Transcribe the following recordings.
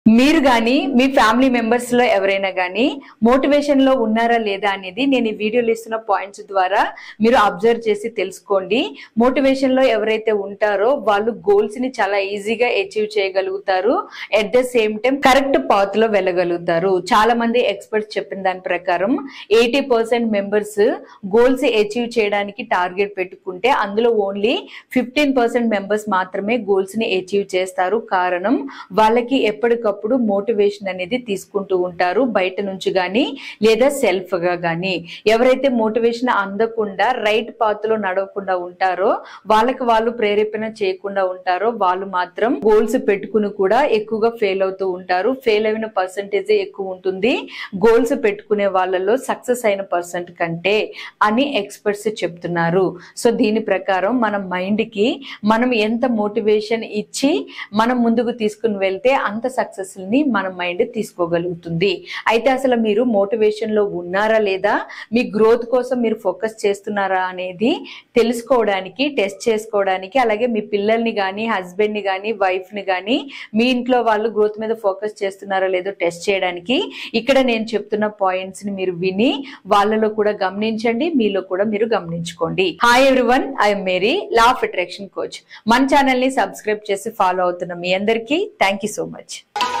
మీరు గాని మీ family members లో ఎవరైనా గాని మోటివేషన్ లో ఉన్నారా లేదా అనేది నేను ఈ వీడియోలో ఇస్తున్న పాయింట్స్ ద్వారా మీరు అబ్జర్వ్ చేసి తెలుసుకోండి మోటివేషన్ లో ఎవరైతే ఉంటారో వాళ్ళు గోల్స్ ని చాలా ఈజీగా అచీవ్ చేయగలుగుతారు at the same time correct path లో వెళ్ళగలుగుతారు చాలా మంది ఎక్స్పర్ట్స్ చెప్పిన దాని ప్రకారం eighty percent members goals achieve చేయడానికి టార్గెట్ పెట్టుకుంటే అందులో ఓన్లీ ఫిఫ్టీన్ పర్సెంట్ మెంబర్స్ మాత్రమే గోల్స్ ని అచీవ్ చేస్తారు కారణం వాళ్ళకి ఎప్పటికప్పుడు మోటివేషన్ అనేది తీసుకుంటూ ఉంటారు బయట నుంచి గాని లేదా సెల్ఫ్ గా గాని ఎవరైతే మోటివేషన్ అందకుండా రైట్ పాత్ లో నడవకుండా ఉంటారో వాళ్ళకి వాళ్ళు ప్రేరేపణ చేయకుండా ఉంటారో వాళ్ళు మాత్రం గోల్స్ పెట్టుకుని కూడా ఎక్కువగా ఫెయిల్ అవుతూ ఉంటారు ఫెయిల్ అయిన పర్సంటేజ్ ఎక్కువ ఉంటుంది గోల్స్ పెట్టుకునే వాళ్ళలో సక్సెస్ అయిన పర్సెంట్ కంటే అని ఎక్స్పర్ట్స్ చెప్తున్నారు సో దీని ప్రకారం మన మైండ్ కి మనం ఎంత మోటివేషన్ ఇచ్చి మనం ముందుకు తీసుకుని వెళ్తే అంత సక్సెస్ ని మన మైండ్ తీసుకోగలుగుతుంది అయితే అసలు మీరు మోటివేషన్ లో ఉన్నారా లేదా మీ గ్రోత్ కోసం మీరు ఫోకస్ చేస్తున్నారా అనేది తెలుసుకోవడానికి టెస్ట్ చేసుకోవడానికి అలాగే మీ పిల్లల్ని కానీ హస్బెండ్ ని కానీ వైఫ్ ని కానీ మీ ఇంట్లో వాళ్ళు గ్రోత్ మీద ఫోకస్ చేస్తున్నారా లేదో టెస్ట్ చేయడానికి ఇక్కడ నేను చెప్తున్న పాయింట్స్ ని మీరు విని వాళ్ళలో కూడా గమనించండి మీలో కూడా మీరు గమనించుకోండి hi everyone I'm Mary law of attraction coach మన ఛానల్ ని సబ్స్క్రైబ్ చేసి ఫాలో అవుతున్న మీ అందరికీ థ్యాంక్ యూ సో మచ్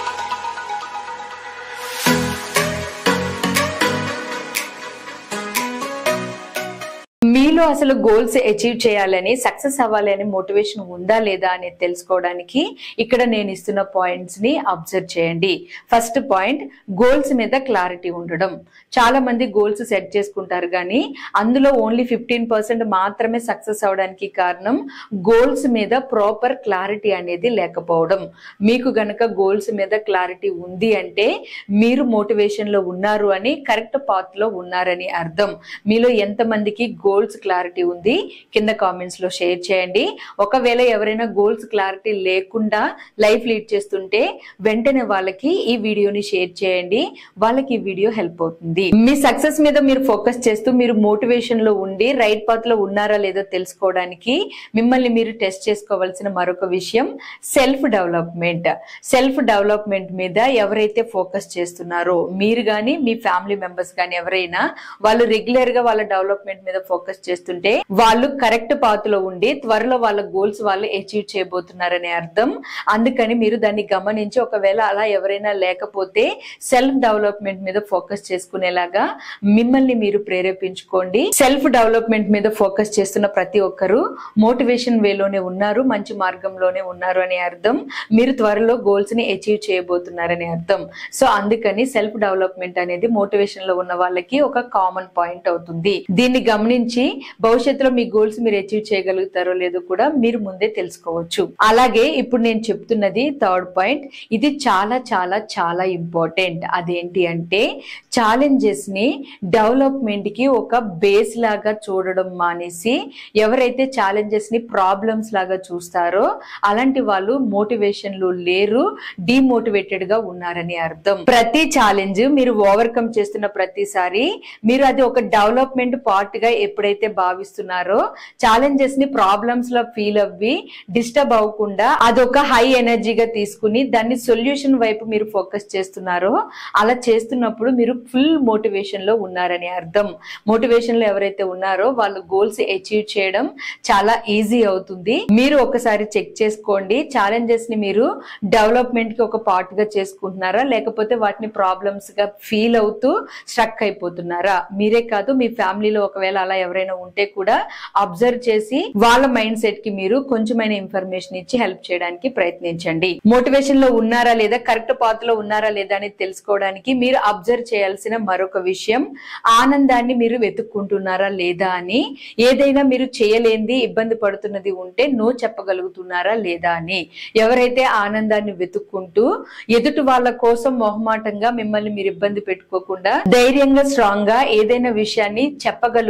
మీలో అసలు గోల్స్ అచీవ్ చేయాలని సక్సెస్ అవ్వాలి అనే మోటివేషన్ ఉందా లేదా అనేది తెలుసుకోవడానికి ఇక్కడ నేను ఇస్తున్న పాయింట్స్ ని అబ్జర్వ్ చేయండి ఫస్ట్ పాయింట్ గోల్స్ మీద క్లారిటీ ఉండడం చాలా మంది గోల్స్ సెట్ చేసుకుంటారు కానీ అందులో ఓన్లీ ఫిఫ్టీన్ పర్సెంట్ మాత్రమే సక్సెస్ అవడానికి కారణం గోల్స్ మీద ప్రాపర్ క్లారిటీ అనేది లేకపోవడం మీకు గనక గోల్స్ మీద క్లారిటీ ఉంది అంటే మీరు మోటివేషన్ లో ఉన్నారు అని కరెక్ట్ పాత్ లో ఉన్నారని అర్థం మీలో ఎంతమందికి గోల్స్ క్లారిటీ ఉంది కింద కామెంట్స్ లో షేర్ చేయండి ఒకవేళ ఎవరైనా గోల్స్ క్లారిటీ లేకుండా లైఫ్ లీడ్ చేస్తుంటే వెంటనే వాళ్ళకి ఈ వీడియోని షేర్ చేయండి వాళ్ళకి ఈ వీడియో హెల్ప్ అవుతుంది మీ సక్సెస్ మీద మీరు ఫోకస్ చేస్తూ మీరు మోటివేషన్ లో ఉండి రైట్ పాత్ లో ఉన్నారా లేదో తెలుసుకోవడానికి మిమ్మల్ని మీరు టెస్ట్ చేసుకోవాల్సిన మరొక విషయం సెల్ఫ్ డెవలప్మెంట్ సెల్ఫ్ డెవలప్మెంట్ మీద ఎవరైతే ఫోకస్ చేస్తున్నారో మీరు కానీ మీ ఫ్యామిలీ మెంబర్స్ కానీ ఎవరైనా వాళ్ళు రెగ్యులర్ గా వాళ్ళ డెవలప్మెంట్ మీద ఫోకస్ చేస్తుంటే వాళ్ళు కరెక్ట్ పాత్ లో ఉండి త్వరలో వాళ్ళ గోల్స్ వాళ్ళు అచీవ్ చేయబోతున్నారనే అర్థం అందుకని మీరు దాన్ని గమనించి ఒకవేళ అలా ఎవరైనా లేకపోతే సెల్ఫ్ డెవలప్మెంట్ మీద ఫోకస్ చేసుకునేలాగా మిమ్మల్ని మీరు ప్రేరేపించుకోండి సెల్ఫ్ డెవలప్మెంట్ మీద ఫోకస్ చేస్తున్న ప్రతి ఒక్కరు మోటివేషన్ వేలోనే ఉన్నారు మంచి మార్గంలోనే ఉన్నారు అనే అర్థం మీరు త్వరలో గోల్స్ ని అచీవ్ చేయబోతున్నారనే అర్థం సో అందుకని సెల్ఫ్ డెవలప్మెంట్ అనేది మోటివేషన్ లో ఉన్న వాళ్ళకి ఒక కామన్ పాయింట్ అవుతుంది దీన్ని గమనించి భవిష్యత్తులో మీ గోల్స్ మీరు అచీవ్ చేయగలుగుతారో లేదో కూడా మీరు ముందే తెలుసుకోవచ్చు అలాగే ఇప్పుడు నేను చెప్తున్నది థర్డ్ పాయింట్ ఇది చాలా చాలా చాలా ఇంపార్టెంట్ అదేంటి అంటే ఛాలెంజెస్ ని డెవలప్మెంట్ కి ఒక బేస్ లాగా చూడడం మానేసి ఎవరైతే ఛాలెంజెస్ ని ప్రాబ్లమ్స్ లాగా చూస్తారో అలాంటి వాళ్ళు మోటివేషన్ లో లేరు డిమోటివేటెడ్ గా ఉన్నారని అర్థం ప్రతి ఛాలెంజ్ మీరు ఓవర్కమ్ చేస్తున్న ప్రతిసారి మీరు అది ఒక డెవలప్మెంట్ పార్ట్ గా ఎప్పుడైతే భావిస్తున్నారో ఛాలెంజెస్ ని ప్రాబ్లమ్స్ లో ఫీల్ అవ్వి డిస్టర్బ్ అవ్వకుండా అదొక హై ఎనర్జీగా తీసుకుని దాన్ని సొల్యూషన్ వైపు మీరు ఫోకస్ చేస్తున్నారో అలా చేస్తున్నప్పుడు మీరు ఫుల్ మోటివేషన్ లో ఉన్నారని అర్థం మోటివేషన్ లో ఎవరైతే ఉన్నారో వాళ్ళు గోల్స్ అచీవ్ చేయడం చాలా ఈజీ అవుతుంది మీరు ఒకసారి చెక్ చేసుకోండి ఛాలెంజెస్ ని మీరు డెవలప్మెంట్ కి ఒక పార్ట్ గా చేసుకుంటున్నారా లేకపోతే వాటిని ప్రాబ్లమ్స్ గా ఫీల్ అవుతూ స్ట్రక్ అయిపోతున్నారా మీరే కాదు మీ ఫ్యామిలీలో ఒకవేళ అలా ఎవరైనా ఉంటే కూడా అబ్జర్వ్ చేసి వాళ్ళ మైండ్ సెట్ కి మీరు కొంచెమైన ఇన్ఫర్మేషన్ ఇచ్చి హెల్ప్ చేయడానికి ప్రయత్నించండి మోటివేషన్ లో ఉన్నారా లేదా కరెక్ట్ పాత్ లో ఉన్నారా లేదా అని తెలుసుకోవడానికి మీరు అబ్జర్వ్ చేయాల్సిన మరొక విషయం ఆనందాన్ని మీరు వెతుక్కుంటున్నారా లేదా అని ఏదైనా మీరు చేయలేంది ఇబ్బంది పడుతున్నది ఉంటే నో చెప్పగలుగుతున్నారా లేదా అని ఎవరైతే ఆనందాన్ని వెతుక్కుంటూ ఎదుటి వాళ్ళ కోసం మొహమాటంగా మిమ్మల్ని మీరు ఇబ్బంది పెట్టుకోకుండా ధైర్యంగా స్ట్రాంగ్ గా ఏదైనా విషయాన్ని చెప్పగలుగుతున్నారు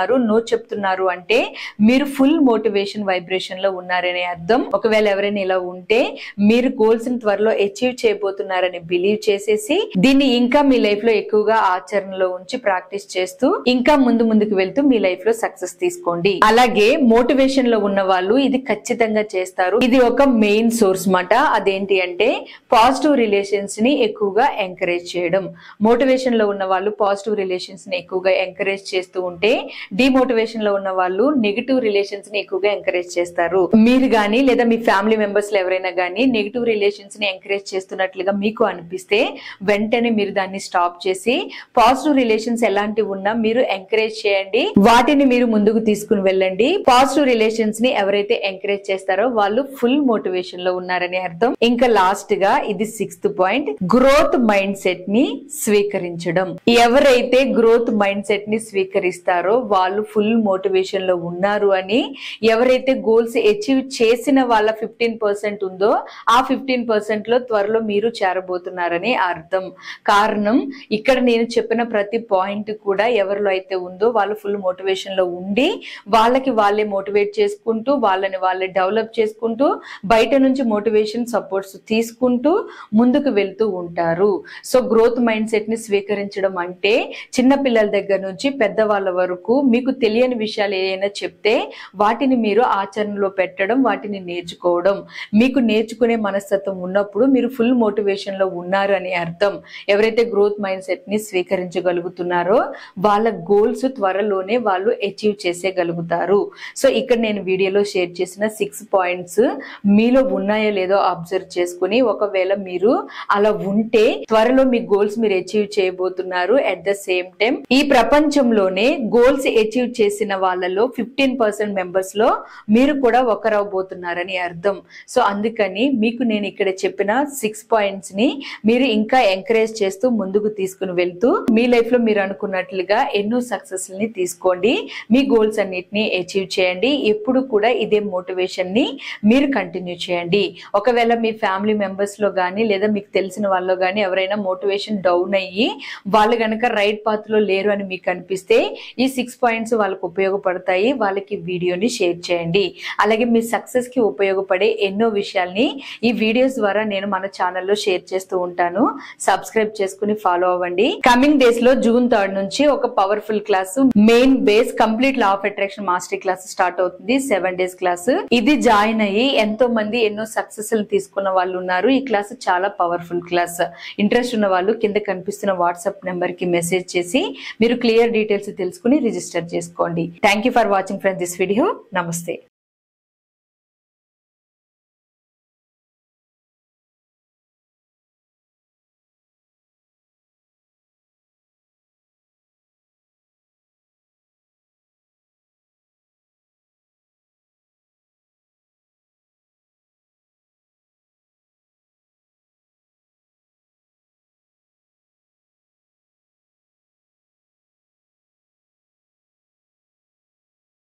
చెప్తున్నారు నో చెప్తున్నారు అంటే మీరు ఫుల్ మోటివేషన్ వైబ్రేషన్ లో ఉన్నారనే అర్థం ఒకవేళ ఎవరైనా ఇలా ఉంటే మీరు గోల్స్ ని త్వరలో అచీవ్ చేయబోతున్నారని బిలీవ్ చేసేసి దీన్ని ఇంకా మీ లైఫ్ లో ఎక్కువగా ఆచరణలో ఉంచి ప్రాక్టీస్ చేస్తూ ఇంకా ముందు ముందుకు వెళ్తూ మీ లైఫ్ లో సక్సెస్ తీసుకోండి అలాగే మోటివేషన్ లో ఉన్న వాళ్ళు ఇది ఖచ్చితంగా చేస్తారు ఇది ఒక మెయిన్ సోర్స్ మాట అదేంటి అంటే పాజిటివ్ రిలేషన్స్ ని ఎక్కువగా ఎంకరేజ్ చేయడం మోటివేషన్ లో ఉన్న వాళ్ళు పాజిటివ్ రిలేషన్స్ ని ఎక్కువగా ఎంకరేజ్ చేస్తూ ఉంటే డిమోటివేషన్ లో ఉన్న వాళ్ళు నెగిటివ్ రిలేషన్స్ ని ఎక్కువగా ఎంకరేజ్ చేస్తారు మీరు గానీ లేదా మీ ఫ్యామిలీ మెంబర్స్ లో ఎవరైనా గానీ నెగిటివ్ రిలేషన్స్ ని ఎంకరేజ్ చేస్తున్నట్లుగా మీకు అనిపిస్తే వెంటనే మీరు దాన్ని స్టాప్ చేసి పాజిటివ్ రిలేషన్స్ ఎలాంటివి ఉన్నా మీరు ఎంకరేజ్ చేయండి వాటిని మీరు ముందుకు తీసుకుని వెళ్ళండి పాజిటివ్ రిలేషన్స్ ని ఎవరైతే ఎంకరేజ్ చేస్తారో వాళ్ళు ఫుల్ మోటివేషన్ లో ఉన్నారని అర్థం ఇంకా లాస్ట్ గా ఇది sixth point growth mindset ని స్వీకరించడం ఎవరైతే గ్రోత్ మైండ్ సెట్ ని స్వీకరిస్తారో వాళ్ళు ఫుల్ మోటివేషన్ లో ఉన్నారు అని ఎవరైతే గోల్స్ అచీవ్ చేసిన వాళ్ళ ఫిఫ్టీన్ పర్సెంట్ ఉందో ఆ ఫిఫ్టీన్ పర్సెంట్ లో త్వరలో మీరు చేరబోతున్నారని అర్థం కారణం ఇక్కడ నేను చెప్పిన ప్రతి పాయింట్ కూడా ఎవరిలో అయితే ఉందో వాళ్ళు ఫుల్ మోటివేషన్ లో ఉండి వాళ్ళకి వాళ్ళే మోటివేట్ చేసుకుంటూ వాళ్ళని వాళ్ళే డెవలప్ చేసుకుంటూ బయట నుంచి మోటివేషన్ సపోర్ట్స్ తీసుకుంటూ ముందుకు వెళ్తూ ఉంటారు సో గ్రోత్ మైండ్ సెట్ ని స్వీకరించడం అంటే చిన్న పిల్లల దగ్గర నుంచి పెద్దవాళ్ళ వరకు మీకు తెలియని విషయాలు ఏదైనా చెప్తే వాటిని మీరు ఆచరణలో పెట్టడం వాటిని నేర్చుకోవడం మీకు నేర్చుకునే మనస్తత్వం ఉన్నప్పుడు మీరు ఫుల్ మోటివేషన్ లో ఉన్నారు అని అర్థం ఎవరైతే గ్రోత్ మైండ్ సెట్ ని స్వీకరించగలుగుతున్నారో వాళ్ళ గోల్స్ త్వరలోనే వాళ్ళు అచీవ్ చేసేయగలుగుతారు సో ఇక్కడ నేను వీడియోలో షేర్ చేసిన సిక్స్ పాయింట్స్ మీలో ఉన్నాయో లేదో అబ్జర్వ్ చేసుకుని ఒకవేళ మీరు అలా ఉంటే త్వరలో మీ గోల్స్ మీరు అచీవ్ చేయబోతున్నారు అట్ ద సేమ్ టైం ఈ ప్రపంచంలోనే గోల్స్ అచీవ్ చేసిన వాళ్ళలో ఫిఫ్టీన్ పర్సెంట్ మెంబర్స్ లో మీరు కూడా ఒకరవబోతున్నారని అర్థం సో అందుకని మీకు నేను ఇక్కడ చెప్పిన సిక్స్ పాయింట్స్ ని మీరు ఇంకా ఎంకరేజ్ చేస్తూ ముందుకు తీసుకుని వెళ్తూ మీ లైఫ్ లో మీరు అనుకున్నట్లుగా ఎన్నో సక్సెస్ ని తీసుకోండి మీ గోల్స్ అన్నిటిని అచీవ్ చేయండి ఎప్పుడు కూడా ఇదే మోటివేషన్ ని మీరు కంటిన్యూ చేయండి ఒకవేళ మీ ఫ్యామిలీ మెంబర్స్ లో కానీ లేదా మీకు తెలిసిన వాళ్ళు కానీ ఎవరైనా మోటివేషన్ డౌన్ అయ్యి వాళ్ళు గనక రైట్ పాత్ లో లేరు అని మీకు అనిపిస్తే ఈ సిక్స్ పాయింట్స్ వాళ్ళకు ఉపయోగపడతాయి వాళ్ళకి వీడియోని షేర్ చేయండి అలాగే మీ సక్సెస్ కి ఉపయోగపడే ఎన్నో విషయాల్ని ఈ వీడియోస్ ద్వారా నేను మన ఛానల్లో షేర్ చేస్తూ ఉంటాను సబ్స్క్రైబ్ చేసుకుని ఫాలో అవ్వండి కమింగ్ డేస్ లో జూన్ థర్డ్ నుంచి ఒక powerful class main base complete law of attraction master class start అవుతుంది సెవెన్ డేస్ క్లాస్ ఇది జాయిన్ అయ్యి ఎంతో మంది ఎన్నో సక్సెస్ తీసుకున్న వాళ్ళు ఉన్నారు ఈ క్లాస్ చాలా పవర్ఫుల్ క్లాస్ ఇంట్రెస్ట్ ఉన్న వాళ్ళు కింద కనిపిస్తున్న వాట్సాప్ నెంబర్ కి మెసేజ్ చేసి మీరు క్లియర్ డీటెయిల్స్ తెలుసుకుని రిజిస్టర్ చేసుకోండి thank you for watching friends this video నమస్తే